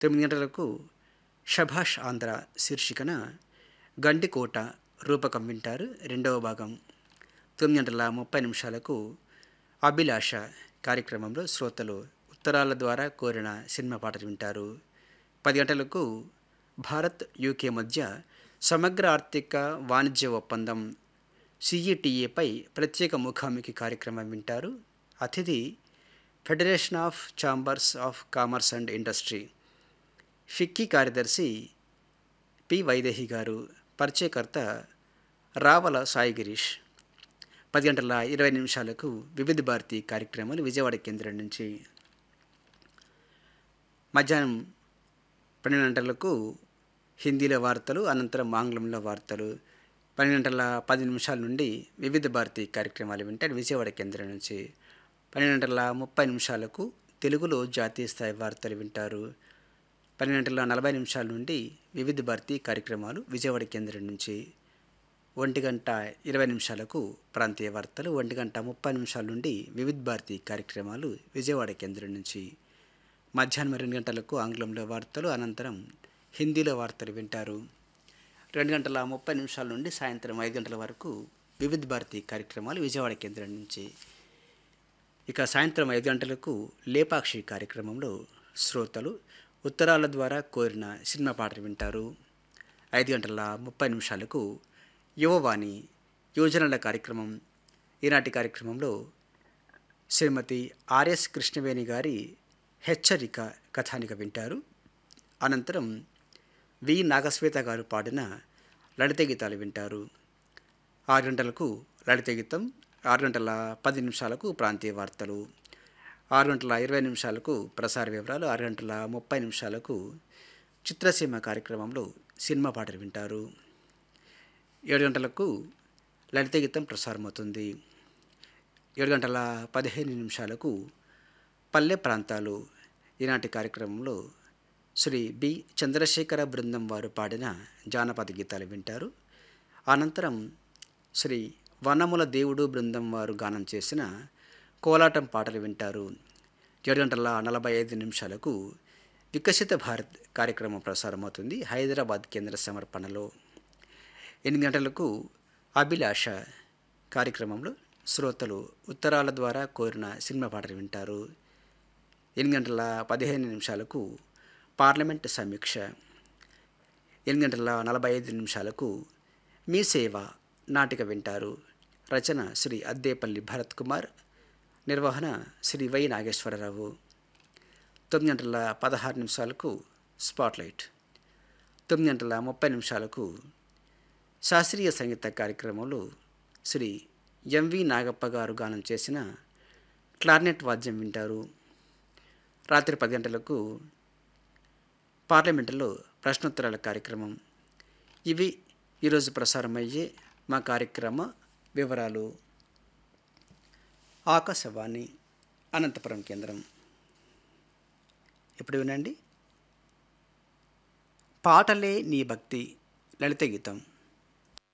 తొమ్మిది గంటలకు షభాష్ ఆంధ్ర శీర్షికన గండికోట రూపకం వింటారు రెండవ భాగం తొమ్మిది గంటల ముప్పై నిమిషాలకు అభిలాష కార్యక్రమంలో శ్రోతలు ఉత్తరాల ద్వారా కోరిన సినిమా పాటలు వింటారు పది గంటలకు భారత్ యూకే మధ్య సమగ్ర ఆర్థిక వాణిజ్య ఒప్పందం సిఈటిఏపై ప్రత్యేక ముఖాముఖి కార్యక్రమం వింటారు అతిథి federation of chambers of commerce and industry FICCI కార్యదర్శి పి వైదేహి గారు పరిచయకర్త రావల సాయి గిరీష్ పది గంటల ఇరవై నిమిషాలకు వివిధ భారతి కార్యక్రమాలు విజయవాడ కేంద్రం నుంచి మధ్యాహ్నం పన్నెండు గంటలకు హిందీలో వార్తలు అనంతరం ఆంగ్లంలో వార్తలు పన్నెండు గంటల పది నిమిషాల నుండి వివిధ భారతి కార్యక్రమాలు వింటారు విజయవాడ కేంద్రం నుంచి పన్నెండు గంటల ముప్పై నిమిషాలకు తెలుగులో జాతీయ స్థాయి వార్తలు వింటారు పన్నెండు గంటల నలభై నిమిషాల నుండి వివిధ భారతి కార్యక్రమాలు విజయవాడ కేంద్రం నుంచి ఒంటి గంట ఇరవై నిమిషాలకు ప్రాంతీయ వార్తలు ఒంటి గంట ముప్పై నిమిషాల నుండి వివిధ భారతి కార్యక్రమాలు విజయవాడ కేంద్రం నుంచి మధ్యాహ్నం రెండు గంటలకు ఆంగ్లంలో వార్తలు అనంతరం హిందీలో వార్తలు వింటారు రెండు గంటల ముప్పై నిమిషాల నుండి సాయంత్రం ఐదు గంటల వరకు వివిధ భారతి కార్యక్రమాలు విజయవాడ కేంద్రం నుంచి ఇక సాయంత్రం ఐదు గంటలకు లేపాక్షి కార్యక్రమంలో శ్రోతలు ఉత్తరాల ద్వారా కోరిన సినిమా పాటలు వింటారు ఐదు గంటల ముప్పై నిమిషాలకు యువవాణి యోజనల కార్యక్రమం ఈనాటి కార్యక్రమంలో శ్రీమతి ఆర్ఎస్ కృష్ణవేణి గారి హెచ్చరిక కథానిక వింటారు అనంతరం వి నాగశ్వేత గారు పాడిన లలిత గీతాలు వింటారు ఆరు గంటలకు లలిత గీతం ఆరు గంటల పది నిమిషాలకు ప్రాంతీయ వార్తలు ఆరు గంటల ఇరవై నిమిషాలకు ప్రసార వివరాలు ఆరు గంటల ముప్పై నిమిషాలకు చిత్రసీమ కార్యక్రమంలో సినిమా పాటలు వింటారు ఏడు గంటలకు లలిత గీతం ప్రసారమవుతుంది ఏడు గంటల పదిహేను నిమిషాలకు పల్లె ప్రాంతాలు ఈనాటి కార్యక్రమంలో శ్రీ బి చంద్రశేఖర బృందం వారు పాడిన జానపద గీతాలు వింటారు అనంతరం శ్రీ వనముల దేవుడు బృందం వారు గానం చేసిన కోలాటం పాటలు వింటారు ఏడు గంటల నలభై ఐదు నిమిషాలకు వికసిత భారత్ కార్యక్రమం ప్రసారమవుతుంది హైదరాబాద్ కేంద్ర సమర్పణలో ఎనిమిది గంటలకు అభిలాష కార్యక్రమంలో శ్రోతలు ఉత్తరాల ద్వారా కోరిన సినిమా పాటలు వింటారు ఎనిమిది గంటల పదిహేను నిమిషాలకు పార్లమెంట్ సమీక్ష ఎనిమిది గంటల నలభై ఐదు నిమిషాలకు మీ సేవ నాటిక వింటారు రచన శ్రీ అద్దేపల్లి భరత్ కుమార్ నిర్వహణ శ్రీ వై నాగేశ్వరరావు తొమ్మిది గంటల పదహారు నిమిషాలకు స్పాట్లైట్ తొమ్మిది గంటల ముప్పై నిమిషాలకు శాస్త్రీయ సంగీత కార్యక్రమంలో శ్రీ ఎంవి నాగప్ప గారు గానం చేసిన క్లార్నెట్ వాద్యం వింటారు రాత్రి పది గంటలకు పార్లమెంటులో ప్రశ్నోత్తరాల కార్యక్రమం ఇవి ఈరోజు ప్రసారమయ్యే మా కార్యక్రమ వివరాలు ఆకాశవాణి అనంతపురం కేంద్రం ఇప్పుడు వినండి పాటలే నీ భక్తి లలిత గీతం